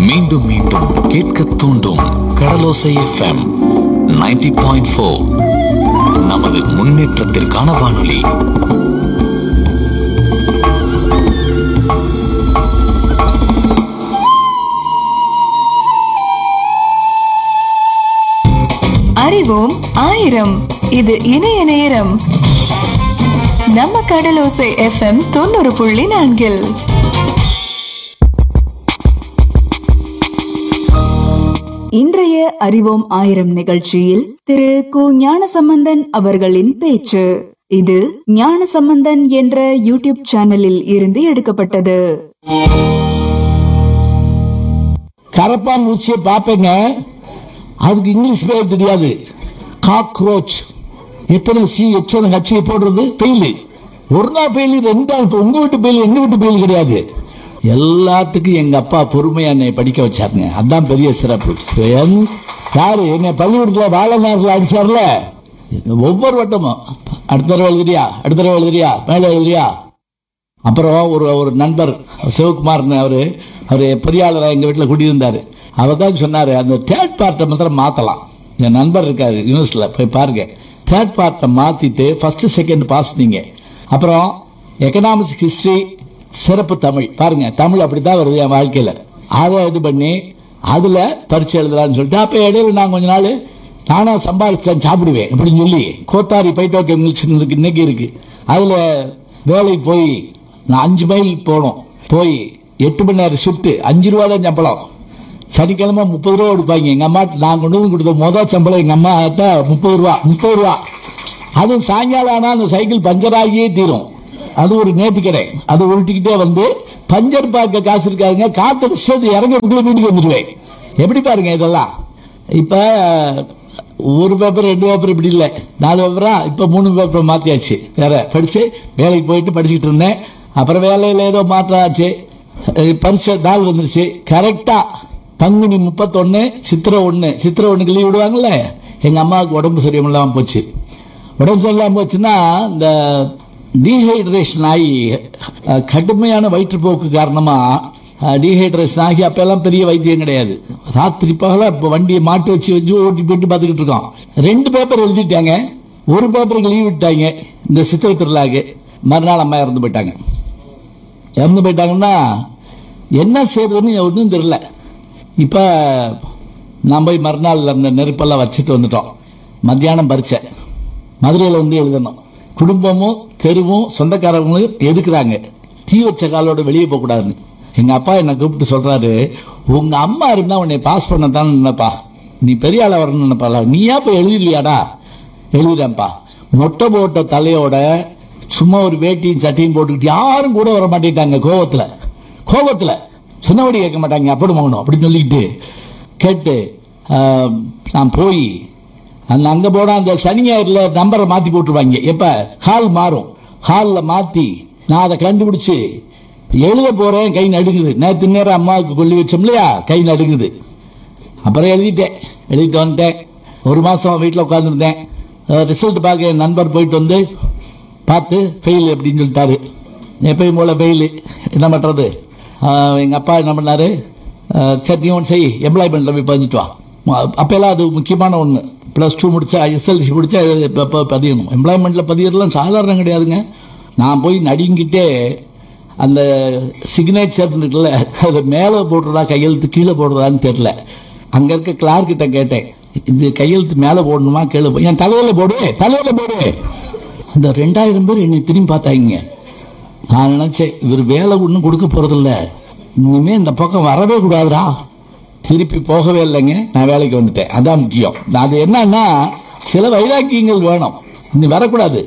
மீண்டும் மீண்டும் கேட்க தூண்டும் கடலோசை எஃப்எம் 90.4 பாயிண்ட் ஃபோர் நமது முன்னேற்றத்திற்கான வானொலி அறிவோம் ஆயிரம் இது இணைய நேரம் நம்ம கடலோசை எஃப்எம் தொண்ணூறு புள்ளி நான்கில் இன்றைய அறிவோம் ஆயிரம் நிகழ்ச்சியில் திரு கு ஞானசம்பந்தன் அவர்களின் பேச்சு இது ஞானசம்பந்தன் என்ற யூடியூப் சேனலில் இருந்து எடுக்கப்பட்டது கரப்பான் ஊசியை பார்ப்பேங்க அதுக்கு இங்கிலீஷ் பேர் தெரியாது காக்ரோச் எத்தனை சி எத்தனை கட்சியை போடுறது பெயில் ஒரு நாள் பெயில் ரெண்டு நாள் இப்ப உங்க வீட்டு பெயில் எங்க வீட்டு பெயில் கிடையாது எல்லாத்துக்கும் எங்க அப்பா பொறுமையா என்னை படிக்க வச்சாருங்க அதான் பெரிய சிறப்பு என்- யாரு என்னை பள்ளிக்கூடத்தில் வாழநாட்டில் அடிச்சார்ல ஒவ்வொரு வட்டமும் அடுத்த தடவை எழுதுறியா அடுத்த தடவை எழுதுறியா மேலே எழுதுறியா அப்புறம் ஒரு ஒரு நண்பர் சிவகுமார்னு அவர் அவர் பொறியாளராக எங்கள் வீட்டில் குடியிருந்தார் அவர் தான் சொன்னார் அந்த தேர்ட் பார்ட்டை மாத்திரம் மாற்றலாம் என் நண்பர் இருக்கார் யூனிவர்சிட்டியில் போய் பாருங்க தேர்ட் பார்ட்டை மாற்றிட்டு ஃபஸ்ட்டு செகண்ட் பாஸ் நீங்க அப்புறம் எக்கனாமிக்ஸ் ஹிஸ்ட்ரி சிறப்பு தமிழ் பாருங்க தமிழ் அப்படி தான் வருது என் வாழ்க்கையில் அதை இது பண்ணி அதில் பரீட்சை எழுதலாம்னு சொல்லிட்டு அப்போ இடையில நான் கொஞ்ச நாள் நானும் சம்பாதிச்சேன் சாப்பிடுவேன் அப்படின்னு சொல்லி கோத்தாரி பைட்டோ கெமிக்கல்ஸ் இருக்கு இன்னைக்கு இருக்கு அதில் வேலைக்கு போய் நான் அஞ்சு மைல் போனோம் போய் எட்டு மணி நேரம் ஷிஃப்ட் அஞ்சு ரூபா தான் சம்பளம் சனிக்கிழமை முப்பது ரூபா கொடுப்பாங்க எங்கள் அம்மா நான் கொண்டு வந்து கொடுத்த முதல் சம்பளம் எங்கள் அம்மா முப்பது ரூபா முப்பது ரூபா அதுவும் சாயங்காலம் ஆனால் அந்த சைக்கிள் பஞ்சர் ஆகியே தீரும் அது ஒரு நேர்த்தி கடை அது உருட்டிக்கிட்டே வந்து பஞ்சர் பார்க்க காசு இருக்காதுங்க காத்து விஷயத்து இறங்கிறதுக்குள்ள வீட்டுக்கு வந்துடுவேன் எப்படி பாருங்க இதெல்லாம் இப்போ ஒரு பேப்பர் ரெண்டு பேப்பர் இப்படி இல்லை நாலு பேப்பரா இப்போ மூணு பேப்பர் மாற்றியாச்சு வேற படித்து வேலைக்கு போயிட்டு படிச்சுக்கிட்டு இருந்தேன் அப்புறம் வேலையில் ஏதோ மாற்றம் ஆச்சு அஹ் பரிசு நாள் வந்துருச்சு கரெக்டாக பங்குனி முப்பத்தொன்று சித்திரை ஒன்று சித்திரை ஒன்றுக்கு லீவ் விடுவாங்கல்ல எங்கள் அம்மாவுக்கு உடம்பு சரியில்லாமல் போச்சு உடம்பு சரியில்லாமல் போச்சுன்னா இந்த டீஹைட்ரேஷன் ஆகி அஹ், கடுமையான வயிற்றுப்போக்கு காரணமாக டீஹைட்ரேஷன் ஆகி அப்பெல்லாம் பெரிய வைத்தியம் கிடையாது ராத்திரி பகல இப்போ வண்டியை மாட்டு வச்சு வச்சு ஓட்டி போயிட்டு பார்த்துக்கிட்டு இருக்கோம் ரெண்டு பேப்பர் எழுதிட்டாங்க ஒரு பேப்பருக்கு லீவ் விட்டாங்க இந்த சித்திரை திருவிழாக்கு மறுநாள் அம்மா இறந்து போயிட்டாங்க இறந்து போயிட்டாங்கன்னா என்ன செய்யறதுன்னு ஒன்றும் தெரியல இப்போ நான் போய் மறுநாள் அந்த நெருப்பெல்லாம் வச்சுட்டு வந்துட்டோம் மத்தியானம் பரிச்சை மதுரையில் வந்து எழுதணும் குடும்பமும் தெருவும் சொந்தக்காரங்களும் எதுக்குறாங்க தீ வச்ச காலோட வெளியே போகக்கூடாதுன்னு எங்கள் அப்பா என்னை கூப்பிட்டு சொல்கிறாரு உங்கள் அம்மா இருந்தால் உன்னை பாஸ் பண்ண நினைப்பா நீ பெரிய ஆளா வரணும்னு நினைப்பாளா நீயா போய் எழுதிருவியாடா எழுதுறேன்ப்பா மொட்டை போட்ட தலையோட சும்மா ஒரு வேட்டியும் சட்டையும் போட்டுக்கிட்டு யாரும் கூட வர மாட்டேட்டாங்க கோவத்துல கோவத்துல சொன்னபடி கேட்க மாட்டாங்க அப்படி மகனும் அப்படின்னு சொல்லிக்கிட்டு கேட்டு ஆஹ், நான் போய் அந்த அங்கே போனால் அந்த சனி ஞாயிறுல நம்பரை மாற்றி போட்டுருவாங்க எப்போ ஹால் மாறும் ஹாலில் மாற்றி நான் அதை கண்டுபிடிச்சி எழுத போகிறேன் கை நடுங்குது நேற்று நேரம் அம்மாவுக்கு கொல்லி வச்சோம் இல்லையா கை நடுங்குது அப்புறம் எழுதிட்டேன் எழுதிட்டு வந்துட்டேன் ஒரு மாதம் வீட்டில் உட்காந்துருந்தேன் ரிசல்ட் பார்க்க என் நண்பர் போயிட்டு வந்து பார்த்து ஃபெயில் அப்படின்னு சொல்லிட்டாரு எப்பயும் போல் ஃபெயிலு என்ன பண்ணுறது எங்கள் அப்பா என்ன பண்ணாரு அஹ், சரி நீ ஒன்று செய் எம்ப்ளாய்மெண்ட்டில் போய் பதிஞ்சிட்டு வா ம- அப்போல்லாம் அது முக்கியமான ஒன்று ப்ளஸ் டூ முடிச்சா எஸ்எல்சி முடிச்சா இப்போ இப்போ பதியணும் எம்ப்ளாய்மெண்ட்டில் பதியறதுலாம் சாதாரணம் கிடையாதுங்க நான் போய் நடுங்கிட்டே அந்த சிக்னேச்சர் இருக்குல்ல அதை மேலே போடுறதா கையெழுத்து கீழே போடுறதான்னு தெரில அங்கே இருக்க கிளார்க் கிட்ட கேட்டேன் இது கையெழுத்து மேலே போடணுமா கீழே போ- என் தலையில போடு தலையில போடு அந்த ரெண்டாயிரம் பேர் என்னை திரும்பி பார்த்தாங்க நான் நினைச்சேன் இவர் வேலை ஒன்றும் கொடுக்க போறதில்ல இனிமே இந்த பக்கம் வரவே கூடாதுடா திருப்பி போகவே இல்லைங்க நான் வேலைக்கு வந்துட்டேன் அதான் முக்கியம் அது என்னன்னா சில வைராக்கியங்கள் வேணும் இனி வரக்கூடாது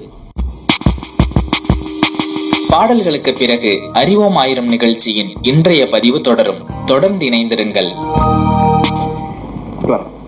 பாடல்களுக்கு பிறகு அறிவோம் ஆயிரம் நிகழ்ச்சியின் இன்றைய பதிவு தொடரும் தொடர்ந்து இணைந்திருங்கள்